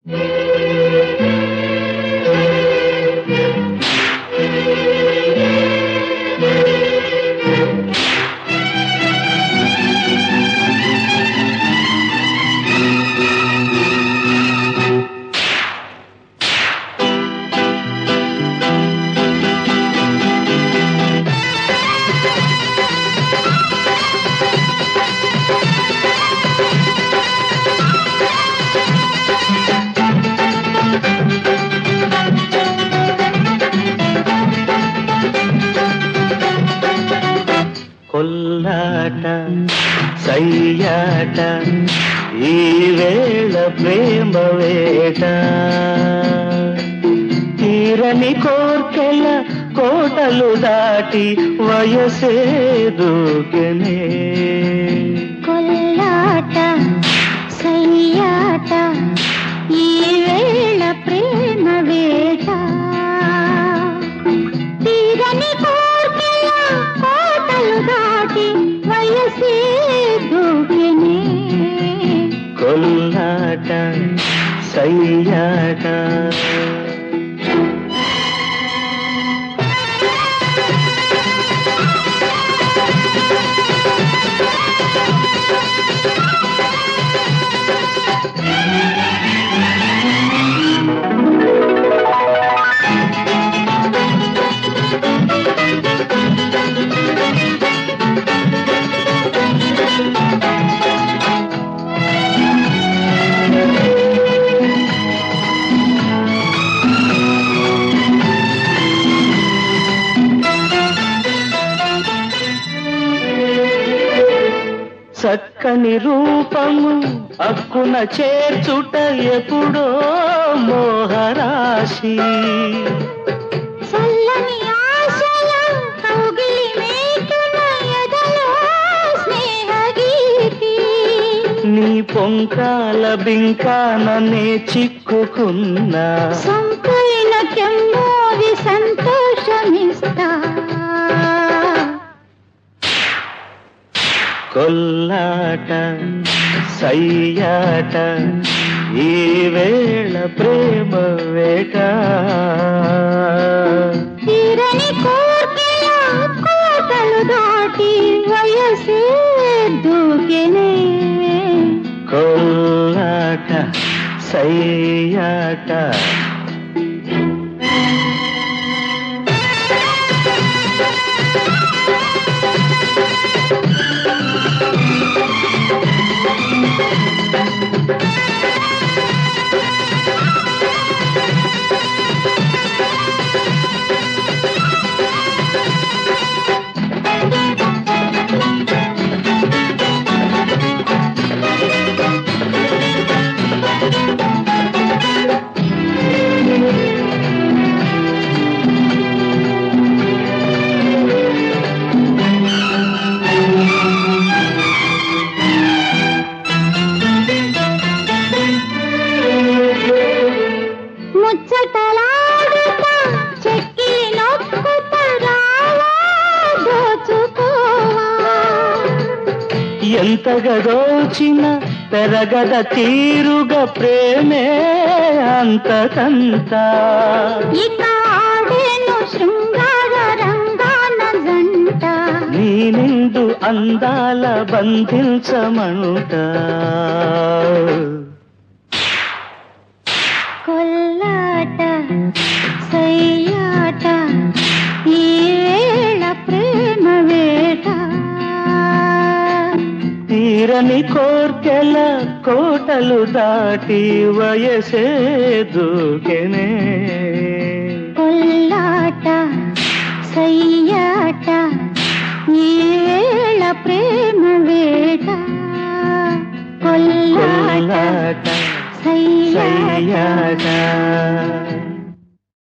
కొల్లాట సయ్యాట ఈ వేళ ప్రేమ వేట తీరని కోర్కెల కోటలు దాటి వయసే దూకెనే కొల్లాట సయ్యాట ఈ వేళ ప్రేమ వేట తీరని కోర్కెల కోటలు దాటి వయసే దూకినే కొల్లాట సయ్యాట చక్కని రూపము అక్కున చేర్చుట ఎప్పుడో మోహరాశి చల్లని ఆశల కౌగిలి మేటున ఎదలో స్నేహగీతి నీ పొంకాల బింకాననే చిక్కుకున్నా సంపైన కెమ్మోది సంతోషమిస్తా కొల్లాట సయ్యాట ఈ వేళ ప్రేమ వేట తీరని కోర్కెల కోటలు దాటి వయసే దూకెనే కొల్లాట సయ్యాట ముచ్చటలాడుతా చెక్కిలి నొక్కుతా రావా దోచుకోవా ఎంతగా దోచిన పెరగద తీరుగా ప్రేమే అంతకంతా ఇక ఆడేను శృంగార రంగాన జంట నీ నిండు అందాల బంధించమంట కొల్లాట సయ్యాట ఈ వేళ ప్రేమ వేట తీరని కోర్కెల కోటలు దాటి వయసే దూకెనే కొల్లాట సయ్యాట ఈ వేళ ప్రేమ వేట కొల్లాట కొల్లాట సయ్యాట సయ్యాట